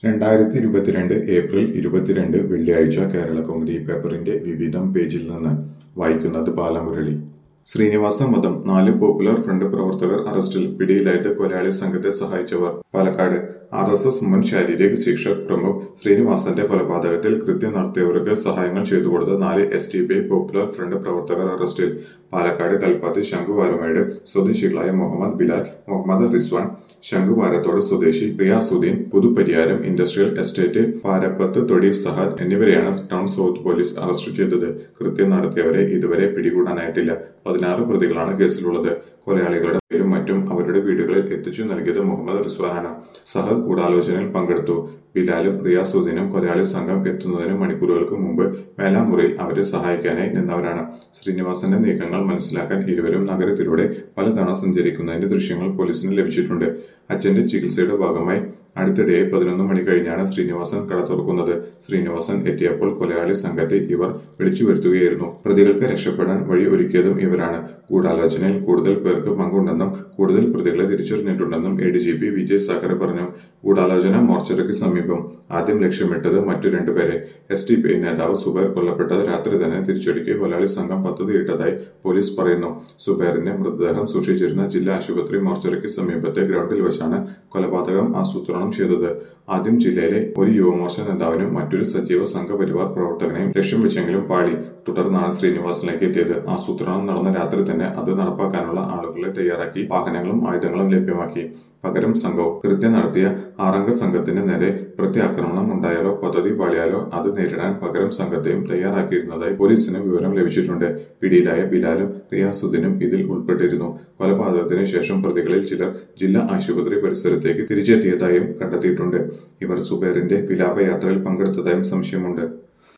രണ്ടായിരത്തി ഇരുപത്തിരണ്ട് ഏപ്രിൽ ഇരുപത്തിരണ്ട് വെള്ളിയാഴ്ച കേരളകൗമുദി പേപ്പറിന്റെ വിവിധം പേജിൽ നിന്ന് വായിക്കുന്നത് ബാലമുരളി ശ്രീനിവാസ മതം നാല് പോപ്പുലർ ഫ്രണ്ട് പ്രവർത്തകർ അറസ്റ്റിൽ പിടിയിലായത് കൊലയാളി സംഘത്തെ സഹായിച്ചവർ പാലക്കാട് ആർ എസ് എസ് മുൻ ശാരീരിക ശിക്ഷക് പ്രമുഖ് ശ്രീനിവാസന്റെ കൊലപാതകത്തിൽ കൃത്യം നടത്തിയവർക്ക് സഹായങ്ങൾ ചെയ്തുകൊടുത്ത നാല് S T B Popular Front പ്രവർത്തകർ അറസ്റ്റിൽ പാലക്കാട് കൽപ്പാത്തി ശംഖുവാരമയുടെ സ്വദേശികളായ മുഹമ്മദ് ബിലാൽ മുഹമ്മദ് റിസ്വാൻ ശംഖുവാരത്തോട് സ്വദേശി റിയാസുദ്ദീൻ പുതുപരിയാരം ഇൻഡസ്ട്രിയൽ എസ്റ്റേറ്റ് പാരപ്പത്ത് തൊടി സഹദ് എന്നിവരെയാണ് ടൗൺ സൗത്ത് പോലീസ് അറസ്റ്റ് ചെയ്തത് കൃത്യം നടത്തിയവരെ ഇതുവരെ പിടികൂടാനായിട്ടില്ല പതിനാറ് പ്രതികളാണ് കേസിലുള്ളത് കൊലയാളികളുടെ പേരും മറ്റും അവരുടെ വീടുകളിൽ എത്തിച്ചു നൽകിയത് മുഹമ്മദ് റിസ്വാനാണ് സഹദ് ഗൂഢാലോചനയിൽ പങ്കെടുത്തു ബിലാലും റിയാസുദ്ദീനും കൊലയാളി സംഘം എത്തുന്നതിന് മണിക്കൂറുകൾക്ക് മുമ്പ് മേലാമുറിയിൽ അവരെ സഹായിക്കാനായി നിന്നവരാണ് ശ്രീനിവാസന്റെ നീക്കങ്ങൾ മനസ്സിലാക്കാൻ ഇരുവരും നഗരത്തിലൂടെ പലതവണ സഞ്ചരിക്കുന്നതിന്റെ ദൃശ്യങ്ങൾ പോലീസിന് ലഭിച്ചിട്ടുണ്ട് അച്ഛന്റെ ചികിത്സയുടെ ഭാഗമായി അടുത്തിടെ പതിനൊന്ന് മണി കഴിഞ്ഞാണ് ശ്രീനിവാസൻ കട തുറക്കുന്നത് ശ്രീനിവാസൻ എത്തിയപ്പോൾ കൊലയാളി സംഘത്തെ ഇവർ വിളിച്ചു വരുത്തുകയായിരുന്നു പ്രതികൾക്ക് രക്ഷപ്പെടാൻ വഴി ഒരുക്കിയതും ഇവരാണ് ഗൂഢാലോചനയിൽ കൂടുതൽ പേർക്ക് പങ്കുണ്ടെന്നും കൂടുതൽ പ്രതികളെ തിരിച്ചറിഞ്ഞിട്ടുണ്ടെന്നും A D G P Vijay Sakhare പറഞ്ഞു ഗൂഢാലോചന മോർച്ചറിക്ക് സമീപം ആദ്യം ലക്ഷ്യമിട്ടത് മറ്റു രണ്ടുപേരെ എസ് ഡി പി ഐ നേതാവ് സുബൈർ കൊല്ലപ്പെട്ടത് രാത്രി തന്നെ തിരിച്ചൊരുക്കി കൊലയാളി സംഘം പദ്ധതിയിട്ടതായി പോലീസ് പറയുന്നു സുബൈറിന്റെ മൃതദേഹം സൂക്ഷിച്ചിരുന്ന ജില്ലാ ആശുപത്രി മോർച്ചറിക്ക് സമീപത്തെ ഗ്രൗണ്ടിൽ വെച്ചാണ് കൊലപാതകം ആസൂത്രണം ചെയ്തത് ആദ്യം ജില്ലയിലെ ഒരു യുവമോർച്ച നേതാവിനും മറ്റൊരു സജീവ സംഘപരിവാർ പ്രവർത്തകനെയും ലക്ഷ്യം വെച്ചെങ്കിലും പാളി തുടർന്നാണ് ശ്രീനിവാസനിലേക്ക് എത്തിയത് ആസൂത്രണം നടന്ന രാത്രി തന്നെ അത് നടപ്പാക്കാനുള്ള ആളുകളെ തയ്യാറാക്കി വാഹനങ്ങളും ആയുധങ്ങളും ലഭ്യമാക്കി പകരം സംഘവും കൃത്യം നടത്തിയ ആറംഗ സംഘത്തിന് നേരെ പ്രത്യാക്രമണം ഉണ്ടായാലോ പദ്ധതി പാളിയാലോ അത് നേരിടാൻ പകരം സംഘത്തെയും തയ്യാറാക്കിയിരുന്നതായി പോലീസിന് വിവരം ലഭിച്ചിട്ടുണ്ട് പിടിയിലായ ബിലാലും റിയാസുദ്ദീനും ഇതിൽ ഉൾപ്പെട്ടിരുന്നു കൊലപാതകത്തിന് ശേഷം പ്രതികളിൽ ചിലർ ജില്ലാ ആശുപത്രി പരിസരത്തേക്ക് തിരിച്ചെത്തിയതായും കണ്ടെത്തിയിട്ടുണ്ട് ഇവർ സുബൈറിന്റെ വിലാപയാത്രയിൽ പങ്കെടുത്തതായും സംശയമുണ്ട്